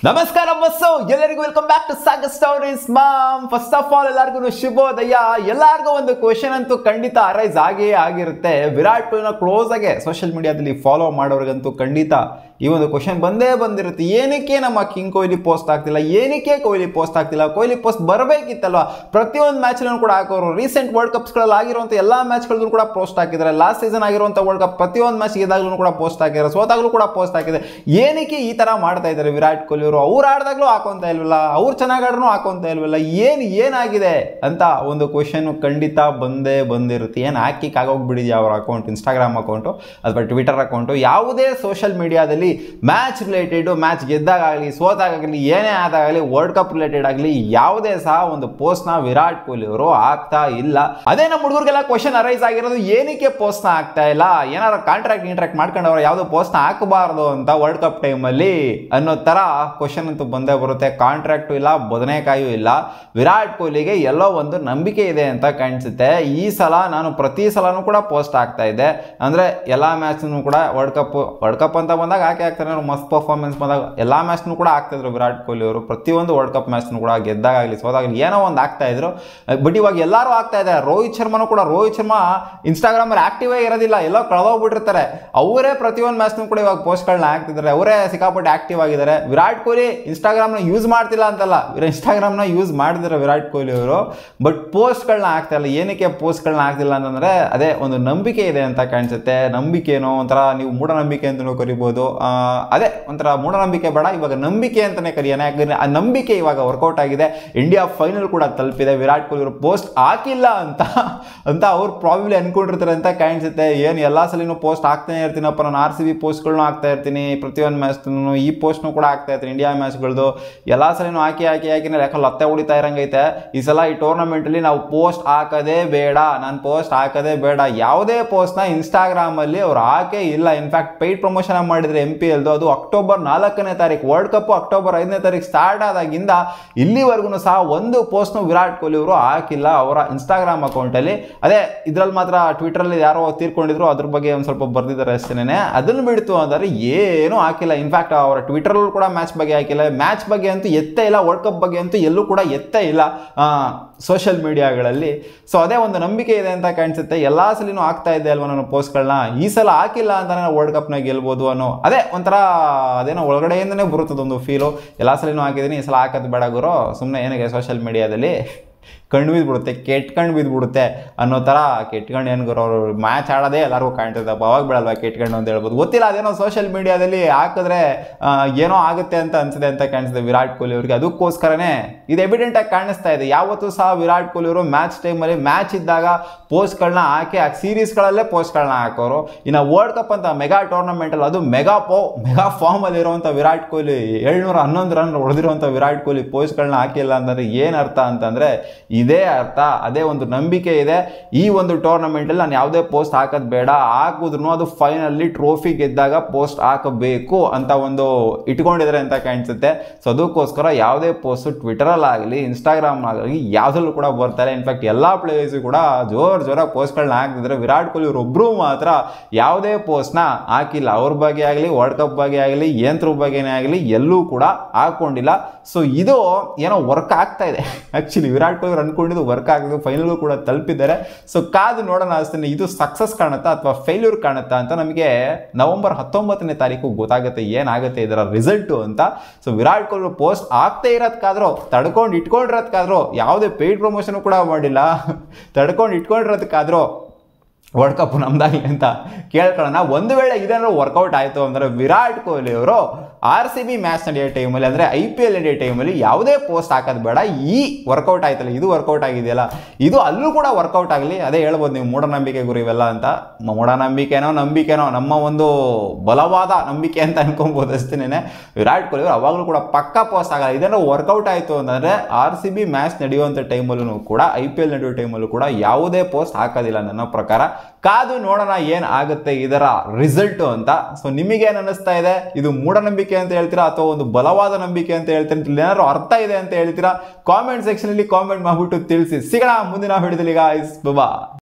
ನಮಸ್ಕಾರ ಬಸ್ಸು ಎಲ್ಲರಿಗೂ welcome back to saga stories ಮಾಮ್ ಫಸ್ಟ್ ಆಫ್ ಆಲ್ ಎಲ್ಲರಿಗೂ ಶುಭೋದಯ ಎಲ್ಲರಿಗೂ ಒಂದು ಕ್ವಶನ್ ಅಂತೂ ಖಂಡಿತ ಅರೈಸ್ ಆಗೇ ಆಗಿರುತ್ತೆ ವಿರಾಟ್ ಕೊಹ್ಲಿನ ಕ್ಲೋಸ್ ಆಗಿ ಸೋಷಿಯಲ್ ಮೀಡಿಯಾದಲ್ಲಿ ಫಾಲೋ ಮಾಡೋರಿಗಂತೂ ಖಂಡಿತ ಈ ಒಂದು ಕ್ವಶನ್ ಬಂದೇ ಬಂದಿರುತ್ತೆ ಏನಕ್ಕೆ ನಮ್ಮ ಕಿಂಗ್ ಕೊಹ್ಲಿ ಪೋಸ್ಟ್ ಆಗ್ತಿಲ್ಲ ಏನಕ್ಕೆ ಕೊಹ್ಲಿ ಪೋಸ್ಟ್ ಆಗ್ತಿಲ್ಲ ಕೊಹ್ಲಿ ಪೋಸ್ಟ್ ಬರಬೇಕಿತ್ತಲ್ವಾ ಪ್ರತಿಯೊಂದು ಮ್ಯಾಚ್ನೂ ಕೂಡ ಹಾಕೋರು ರೀಸೆಂಟ್ ವರ್ಲ್ಡ್ ಕಪ್ಸ್ಗಳಲ್ಲಿ ಆಗಿರುವಂಥ ಎಲ್ಲ ಮ್ಯಾಚ್ಗಳಲ್ಲೂ ಕೂಡ ಪೋಸ್ಟ್ ಹಾಕಿದ್ದಾರೆ ಲಾಸ್ಟ್ ಸೀಸನ್ ಆಗಿರುವಂಥ ವರ್ಲ್ಡ್ ಕಪ್ ಪ್ರತಿಯೊಂದು ಮ್ಯಾಚ್ ಗೆದ್ದಾಗಲೂ ಕೂಡ ಪೋಸ್ಟ್ ಹಾಕಿದ್ದಾರೆ ಸೋತಾಗಲೂ ಕೂಡ ಪೋಸ್ಟ್ ಹಾಕಿದೆ ಏನಕ್ಕೆ ಈ ಥರ ಮಾಡ್ತಾ ಇದ್ದಾರೆ ವಿರಾಟ್ ಕೊಹ್ಲಿ ಅವರು ಅವ್ರು ಆಡ್ದಾಗ್ಲೂ ಹಾಕೊಂತ ಇಲ್ವಲ್ಲ ಅವ್ರು ಚೆನ್ನಾಗಿ ಆಡ್ರೂ ಹಾಕೊಂತ ಇಲ್ವಲ್ಲ ಏನು ಏನಾಗಿದೆ ಅಂತ ಒಂದು ಕ್ವಶನ್ ಖಂಡಿತ ಬಂದೇ ಬಂದಿರುತ್ತೆ ಏನು ಹಾಕಿಕ್ ಆಗೋಗ್ಬಿಟ್ಟಿದೆಯಾ ಅವ್ರ ಅಕೌಂಟ್ ಇನ್ಸ್ಟಾಗ್ರಾಮ್ ಅಕೌಂಟು ಅಥವಾ ಟ್ವಿಟರ್ ಅಕೌಂಟು ಯಾವುದೇ ಸೋಷಿಯಲ್ ಮೀಡಿಯಾದಲ್ಲಿ ಮ್ಯಾಚ್ ರಿಲೇಟೆಡ್ ಮ್ಯಾಚ್ ಗೆದ್ದಾಗಲಿ ಸೋತಾಗಲಿ ಏನೇ ಆದಾಗಲಿ ವರ್ಲ್ಡ್ ಕಪ್ ರಿಲೇಟೆಡ್ ಆಗಲಿ ಯಾವುದೇ ಸಹ ಒಂದು ಪೋಸ್ಟ್ನ ವಿರಾಟ್ ಕೊಹ್ಲಿ ಅವರು ಆಗ್ತಾ ಇಲ್ಲ ಅದೇ ನಮ್ಮ ಹುಡುಗರಿಗೆಲ್ಲ ಕ್ವಶನ್ ಅರೈಸ್ ಆಗಿರೋದು ಏನಕ್ಕೆ ಪೋಸ್ಟ್ನ ಆಗ್ತಾ ಇಲ್ಲ ಏನಾದ್ರು ಕಾಂಟ್ರಾಕ್ಟ್ ಇಂಟ್ರಾಕ್ಟ್ ಮಾಡ್ಕೊಂಡವ್ರು ಯಾವುದೋ ಪೋಸ್ಟ್ನ ಹಾಕಬಾರ್ದು ಅಂತ ವರ್ಲ್ಡ್ ಕಪ್ ಟೈಮಲ್ಲಿ ಅನ್ನೋ ಥರ ಕ್ವಶನ್ ಅಂತೂ ಬಂದೇ ಬರುತ್ತೆ ಕಾಂಟ್ರಾಕ್ಟು ಇಲ್ಲ ಬದನೆಕಾಯೂ ಇಲ್ಲ ವಿರಾಟ್ ಕೊಹ್ಲಿಗೆ ಎಲ್ಲೋ ಒಂದು ನಂಬಿಕೆ ಇದೆ ಅಂತ ಕಾಣಿಸುತ್ತೆ ಈ ಸಲ ನಾನು ಪ್ರತಿ ಸಲನೂ ಕೂಡ ಪೋಸ್ಟ್ ಆಗ್ತಾ ಇದ್ದೆ ಅಂದರೆ ಎಲ್ಲ ಮ್ಯಾಚ್ನೂ ಕೂಡ ವರ್ಲ್ಡ್ ಕಪ್ ವರ್ಲ್ಡ್ ಕಪ್ ಅಂತ ಬಂದಾಗ ಹಾಕಿ ಆಗ್ತಾರೆ ಅವ್ರು ಮಸ್ತ್ ಪರ್ಫಾರ್ಮೆನ್ಸ್ ಬಂದಾಗ ಎಲ್ಲ ಮ್ಯಾಚ್ನೂ ಕೂಡ ಆಗ್ತಾಯಿದ್ರು ವಿರಾಟ್ ಕೊಹ್ಲಿ ಅವರು ಪ್ರತಿಯೊಂದು ವರ್ಲ್ಡ್ ಕಪ್ ಮ್ಯಾಚ್ನೂ ಕೂಡ ಗೆದ್ದಾಗಲಿ ಸೋದಾಗಲಿ ಏನೋ ಒಂದು ಆಗ್ತಾ ಇದ್ರು ಬಟ್ ಇವಾಗ ಎಲ್ಲರೂ ಆಗ್ತಾ ಇದ್ದಾರೆ ರೋಹಿತ್ ಶರ್ಮನೂ ಕೂಡ ರೋಹಿತ್ ಶರ್ಮಾ ಇನ್ಸ್ಟಾಗ್ರಾಮಲ್ಲಿ ಆಕ್ಟಿವೇ ಇರೋದಿಲ್ಲ ಎಲ್ಲೋ ಕಳೆದೋಗ್ಬಿಟ್ಟಿರ್ತಾರೆ ಅವರೇ ಪ್ರತಿಯೊಂದು ಮ್ಯಾಚ್ನೂ ಕೂಡ ಇವಾಗ ಪೋಸ್ಟ್ಗಳನ್ನ ಹಾಕ್ತಿದ್ದಾರೆ ಅವರೇ ಸಿಕ್ಕಾಪಟ್ಟೆ ಆಕ್ಟಿವ್ ಆಗಿದ್ದಾರೆ ವಿರಾಟ್ ಕೊಹ್ಲಿ ಇನ್ಸ್ಟಾಗ್ರಾಮ್ನ ಯೂಸ್ ಮಾಡ್ತಿಲ್ಲ ಅಂತಲ್ಲ ಇನ್ಸ್ಟಾಗ್ರಾಮ್ನ ಯೂಸ್ ಮಾಡಿದ್ರೆ ವಿರಾಟ್ ಕೊಹ್ಲಿ ಅವರು ಬಟ್ ಪೋಸ್ಟ್ಗಳನ್ನ ಆಗ್ತಾ ಇಲ್ಲ ಏನಕ್ಕೆ ಪೋಸ್ಟ್ಗಳನ್ನ ಆಗ್ತಿಲ್ಲ ಅಂತಂದರೆ ಅದೇ ಒಂದು ನಂಬಿಕೆ ಇದೆ ಅಂತ ಕಾಣಿಸುತ್ತೆ ನಂಬಿಕೆನೋ ಒಂಥರ ನೀವು ಮೂಢನಂಬಿಕೆ ಅಂತಲೂ ಕರಿಬೋದು ಆ, ಅದೇ ಒಂಥರ ಮೂಢನಂಬಿಕೆ ಬೇಡ ಇವಾಗ ನಂಬಿಕೆ ಅಂತಲೇ ಕರಿಯೋಣ ಯಾಕಂದರೆ ಆ ನಂಬಿಕೆ ಇವಾಗ ವರ್ಕೌಟ್ ಆಗಿದೆ ಇಂಡಿಯಾ ಫೈನಲ್ ಕೂಡ ತಲುಪಿದೆ ವಿರಾಟ್ ಕೊಹ್ಲಿ ಅವರು ಪೋಸ್ಟ್ ಹಾಕಿಲ್ಲ ಅಂತ ಅಂತ ಅವ್ರು ಪ್ರಾಬ್ಲಿ ಅನ್ಕೊಂಡಿರ್ತಾರೆ ಅಂತ ಕಾಣಿಸುತ್ತೆ ಏನು ಎಲ್ಲ ಸಲಿನೂ ಪೋಸ್ಟ್ ಹಾಕ್ತಾನೆ ಇರ್ತೀನಪ್ಪ ನಾನು ಆರ್ ಸಿ ಬಿ ಪೋಸ್ಟ್ಗಳನ್ನೂ ಹಾಕ್ತಾ ಇರ್ತೀನಿ ಪ್ರತಿಯೊಂದು ಮ್ಯಾಚ್ನೂ ಈ ಪೋಸ್ಟ್ನು ಕೂಡ ಹಾಕ್ತಾ ಇರ್ತೀನಿ ಇಂಡಿಯಾ ಮ್ಯಾಚ್ಗಳದ್ದು ಎಲ್ಲ ಸಲಿನೂ ಹಾಕಿ ಹಾಕಿ ಹಾಕಿ ಯಾಕಂದ್ರೆ ಲತ್ತೆ ಹೊಡಿತಾ ಇರಂಗೈತೆ ಈ ಸಲ ಈ ಟೂರ್ನಮೆಂಟಲ್ಲಿ ನಾವು ಪೋಸ್ಟ್ ಹಾಕೋದೇ ಬೇಡ ನಾನು ಪೋಸ್ಟ್ ಹಾಕೋದೇ ಬೇಡ ಯಾವುದೇ ಪೋಸ್ಟ್ನ ಇನ್ಸ್ಟಾಗ್ರಾಮಲ್ಲಿ ಅವ್ರು ಹಾಕೇ ಇಲ್ಲ ಇನ್ಫ್ಯಾಕ್ಟ್ ಪೈಡ್ ಪ್ರಮೋಷನ್ ಮಾಡಿದ್ರೆ ಎಂ ಪಿ ಎಲ್ದು ಅದು ಅಕ್ಟೋಬರ್ ನಾಲ್ಕನೇ ತಾರೀಕು ವರ್ಲ್ಡ್ ಕಪ್ ಅಕ್ಟೋಬರ್ ಐದನೇ ತಾರೀಕು ಸ್ಟಾರ್ಟ್ ಆದಾಗಿಂದ ಇಲ್ಲಿವರೆಗೂ ಸಹ ಒಂದು ಪೋಸ್ಟ್ನು ವಿರಾಟ್ ಕೊಹ್ಲಿ ಅವರು ಹಾಕಿಲ್ಲ ಅವರ ಇನ್ಸ್ಟಾಗ್ರಾಮ್ ಅಕೌಂಟಲ್ಲಿ ಅದೇ ಇದರಲ್ಲಿ ಮಾತ್ರ ಟ್ವಿಟರಲ್ಲಿ ಯಾರೋ ತೀರ್ಕೊಂಡಿದ್ರು ಅದ್ರ ಬಗ್ಗೆ ಒಂದು ಸ್ವಲ್ಪ ಬರ್ದಿದ್ದಾರೆ ಅಷ್ಟೇನೆ ಅದನ್ನು ಬಿಡ್ತು ಅಂದರೆ ಏನೂ ಹಾಕಿಲ್ಲ ಇನ್ಫ್ಯಾಕ್ಟ್ ಅವರ ಟ್ವಿಟರಲ್ಲೂ ಕೂಡ ಮ್ಯಾಚ್ ಬಗ್ಗೆ ಹಾಕಿಲ್ಲ ಮ್ಯಾಚ್ ಬಗ್ಗೆ ಅಂತೂ ಎತ್ತೇ ಇಲ್ಲ ವರ್ಲ್ಡ್ ಕಪ್ ಬಗ್ಗೆ ಅಂತೂ ಎಲ್ಲೂ ಕೂಡ ಎತ್ತೇ ಇಲ್ಲ ಸೋಷಿಯಲ್ ಮೀಡಿಯಾಗಳಲ್ಲಿ ಸೊ ಅದೇ ಒಂದು ನಂಬಿಕೆ ಇದೆ ಅಂತ ಕಾಣಿಸುತ್ತೆ ಎಲ್ಲ ಸಲಿನೂ ಆಗ್ತಾ ಇದೆ ಅಲ್ವಾ ನಾನು ಪೋಸ್ಟ್ಗಳನ್ನ ಈ ಸಲ ಹಾಕಿಲ್ಲ ಅಂತ ನಾನು ವರ್ಲ್ಡ್ ಕಪ್ನ ಗೆಲ್ಬೋದು ಅನ್ನೋ ಅದೇ ಒಂಥರ ಅದೇನೋ ಒಳಗಡೆಯಿಂದನೇ ಬರುತ್ತದೆ ಒಂದು ಫೀಲು ಎಲ್ಲ ಸಲಿನೂ ಹಾಕಿದ್ದೀನಿ ಈ ಸಲ ಹಾಕೋದು ಬೇಡ ಗುರು ಸುಮ್ಮನೆ ಏನಿಗೆ ಸೋಷಿಯಲ್ ಮೀಡಿಯಾದಲ್ಲಿ ಕಣ್ಣು ಬಿದ್ದುಬಿಡುತ್ತೆ ಕೆಟ್ಕಂಡು ಬಿದ್ದುಬಿಡುತ್ತೆ ಅನ್ನೋ ಥರ ಕೆಟ್ಕಂಡು ಏನು ಗುರು ಅವರು ಮ್ಯಾಚ್ ಆಡೋದೇ ಎಲ್ಲರಿಗೂ ಕಾಣ್ತಿದ್ದಪ್ಪ ಅವಾಗ ಬಿಡಲ್ವಾ ಕೆಟ್ಕಂಡು ಅಂತ ಹೇಳ್ಬೋದು ಗೊತ್ತಿಲ್ಲ ಅದೇನೋ ಸೋಷಿಯಲ್ ಮೀಡಿಯಾದಲ್ಲಿ ಹಾಕಿದ್ರೆ ಆ, ಏನೋ ಆಗುತ್ತೆ ಅಂತ ಅನ್ಸಿದೆ ಅಂತ ಕಾಣಿಸಿದೆ ವಿರಾಟ್ ಕೊಹ್ಲಿ ಅವರಿಗೆ ಅದಕ್ಕೋಸ್ಕರನೇ ಇದು ಎವಿಡೆಂಟ್ ಆಗಿ ಕಾಣಿಸ್ತಾ ಇದೆ ಯಾವತ್ತೂ ಸಹ ವಿರಾಟ್ ಕೊಹ್ಲಿ ಅವರು ಮ್ಯಾಚ್ ಟೈಮಲ್ಲಿ ಮ್ಯಾಚ್ ಇದ್ದಾಗ ಪೋಸ್ಟ್ಗಳನ್ನ ಹಾಕಿ ಆ ಸೀರೀಸ್ಗಳಲ್ಲೇ ಪೋಸ್ಟ್ಗಳನ್ನ ಹಾಕೋರು ಇನ್ನು ವರ್ಲ್ಡ್ ಕಪ್ ಅಂತ ಮೆಗಾ ಟೂರ್ನಮೆಂಟಲ್ಲಿ ಅದು ಮೆಗಾ ಪೋ ಮೆಗಾ ಫಾರ್ಮಲ್ಲಿ ಇರುವಂಥ ವಿರಾಟ್ ಕೊಹ್ಲಿ ಏಳ್ನೂರ ಹನ್ನೊಂದು ರನ್ ಹೊಡೆದಿರುವಂಥ ವಿರಾಟ್ ಕೊಹ್ಲಿ ಪೋಸ್ಟ್ಗಳನ್ನ ಹಾಕಿಲ್ಲ ಅಂತಂದ್ರೆ ಏನು ಅರ್ಥ ಅಂತಂದರೆ ಇದೇ ಅರ್ಥ ಅದೇ ಒಂದು ನಂಬಿಕೆ ಇದೆ ಈ ಒಂದು ಟೂರ್ನಮೆಂಟಲ್ಲಿ ನಾನು ಯಾವುದೇ ಪೋಸ್ಟ್ ಹಾಕೋದು ಬೇಡ ಹಾಕಿದ್ರು ಅದು ಫೈನಲ್ಲಿ ಟ್ರೋಫಿ ಗೆದ್ದಾಗ ಪೋಸ್ಟ್ ಹಾಕಬೇಕು ಅಂತ ಒಂದು ಇಟ್ಕೊಂಡಿದ್ದಾರೆ ಅಂತ ಕಾಣಿಸುತ್ತೆ ಸೊ ಅದಕ್ಕೋಸ್ಕರ ಯಾವುದೇ ಪೋಸ್ಟ್ ಟ್ವಿಟರಲ್ಲಾಗಲಿ ಇನ್ಸ್ಟಾಗ್ರಾಮ್ನಾಗಲಿ ಯಾವುದ್ರಲ್ಲೂ ಕೂಡ ಬರ್ತಾರೆ ಇನ್ಫ್ಯಾಕ್ಟ್ ಎಲ್ಲ ಪ್ಲೇಯರ್ಸು ಕೂಡ ಜೋರು ಜೋರಾಗಿ ಪೋಸ್ಟ್ಗಳನ್ನ ಹಾಕ್ತಿದ್ರೆ ವಿರಾಟ್ ಕೊಹ್ಲಿ ಒಬ್ಬರು ಮಾತ್ರ ಯಾವುದೇ ಪೋಸ್ಟ್ನ ಹಾಕಿಲ್ಲ ಅವ್ರ ಬಗ್ಗೆ ಆಗಲಿ ವರ್ಲ್ಡ್ ಕಪ್ ಬಗ್ಗೆ ಆಗಲಿ ಯಂತ್ರ ಬಗ್ಗೆನೇ ಆಗಲಿ ಎಲ್ಲೂ ಕೂಡ ಹಾಕೊಂಡಿಲ್ಲ ಸೊ ಇದು ಏನೋ ವರ್ಕ್ ಆಗ್ತಾ ಇದೆ ಆ್ಯಕ್ಚುಲಿ ವಿರಾಟ್ ಕೊಹ್ಲಿ ಅವ್ರು ಅನ್ಕೊಂಡಿದ್ದು ವರ್ಕ್ ಆಗ್ತದೆ ಫೈನಲ್ಗೂ ಕೂಡ ತಲುಪಿದ್ದಾರೆ ಸೊ ಕಾದು ನೋಡೋಣ ಅಷ್ಟೇ ಇದು ಸಕ್ಸಸ್ ಕಾಣುತ್ತಾ ಅಥವಾ ಫೇಲ್ಯೂರ್ ಕಾಣುತ್ತಾ ಅಂತ ನಮಗೆ ನವೆಂಬರ್ ಹತ್ತೊಂಬತ್ತನೇ ತಾರೀಕು ಗೊತ್ತಾಗುತ್ತೆ ಏನಾಗುತ್ತೆ ಇದರ ರಿಸಲ್ಟು ಅಂತ ಸೊ ವಿರಾಟ್ ಕೊಹ್ಲಿ ಪೋಸ್ಟ್ ಆಗ್ತಾ ಇರೋದಕ್ಕಾದ್ರೂ ತಡ್ಕೊಂಡು ಇಟ್ಕೊಂಡಿರೋದಕ್ಕಾದ್ರೂ ಯಾವುದೇ ಪೇಯ್ಡ್ ಪ್ರಮೋಷನ್ ಕೂಡ ಮಾಡಿಲ್ಲ ತಡ್ಕೊಂಡು ಇಟ್ಕೊಂಡಿರೋದಕ್ಕಾದ್ರೂ ವರ್ಲ್ಡ್ ಕಪ್ ನಮ್ದಾಗಲಿ ಅಂತ ಕೇಳ್ಕೊಳ್ಳೋಣ ಒಂದು ವೇಳೆ ಇದೇನಾದ್ರು ವರ್ಕೌಟ್ ಆಯಿತು ಅಂದರೆ ವಿರಾಟ್ ಕೊಹ್ಲಿ ಅವರು ಆರ್ ಸಿ ಬಿ ಮ್ಯಾಚ್ ನಡೆಯೋ ಟೈಮಲ್ಲಿ ಅಂದರೆ ಐ ಪಿ ಎಲ್ ನಡೆಯೋ ಟೈಮಲ್ಲಿ ಯಾವುದೇ ಪೋಸ್ಟ್ ಹಾಕೋದು ಬೇಡ ಈ ವರ್ಕೌಟ್ ಆಯ್ತಲ್ಲ ಇದು ವರ್ಕೌಟ್ ಆಗಿದೆಯಲ್ಲ ಇದು ಅಲ್ಲೂ ಕೂಡ ವರ್ಕೌಟ್ ಆಗಲಿ ಅದೇ ಹೇಳ್ಬೋದು ನೀವು ಮೂಢನಂಬಿಕೆ ಗುರು ಇವೆಲ್ಲ ಅಂತ ಮೂಢನಂಬಿಕೆನೋ ನಂಬಿಕೆನೋ ನಮ್ಮ ಒಂದು ಬಲವಾದ ನಂಬಿಕೆ ಅಂತ ಅನ್ಕೊಬೋದು ಅಷ್ಟೇನೆ ವಿರಾಟ್ ಕೊಹ್ಲಿ ಅವರು ಅವಾಗಲೂ ಕೂಡ ಪಕ್ಕ ಪೋಸ್ಟ್ ಆಗಲ್ಲ ಇದನ್ನು ವರ್ಕೌಟ್ ಆಯಿತು ಅಂತಂದರೆ ಆರ್ ಸಿ ಬಿ ಮ್ಯಾಚ್ ನಡೆಯುವಂಥ ಟೈಮಲ್ಲೂ ಕೂಡ ಐ ಪಿ ಎಲ್ ನಡೆಯೋ ಟೈಮಲ್ಲೂ ಕೂಡ ಯಾವುದೇ ಪೋಸ್ಟ್ ಹಾಕೋದಿಲ್ಲ ನನ್ನ ಪ್ರಕಾರ ಕಾದು ನೋಡೋಣ ಏನು ಆಗುತ್ತೆ ಇದರ ರಿಸಲ್ಟು ಅಂತ ಸೊ ನಿಮಗೇನು ಅನ್ನಿಸ್ತಾ ಇದೆ ಇದು ಮೂಢನಂಬಿಕೆ ಅಂತ ಹೇಳ್ತೀರಾ ಅಥವಾ ಒಂದು ಬಲವಾದ ನಂಬಿಕೆ ಅಂತ ಹೇಳ್ತೀರಾ ಇಲ್ಲಿ ಏನಾದ್ರು ಅರ್ಥ ಇದೆ ಅಂತ ಹೇಳ್ತೀರಾ ಕಾಮೆಂಟ್ ಸೆಕ್ಷನಲ್ಲಿ ಕಾಮೆಂಟ್ ಮಾಡಿಬಿಟ್ಟು ತಿಳಿಸಿ ಸಿಗೋಣ ಮುಂದಿನ ಹಿಡಿದಲಿಗ ಇಸ್ ಬಬಾ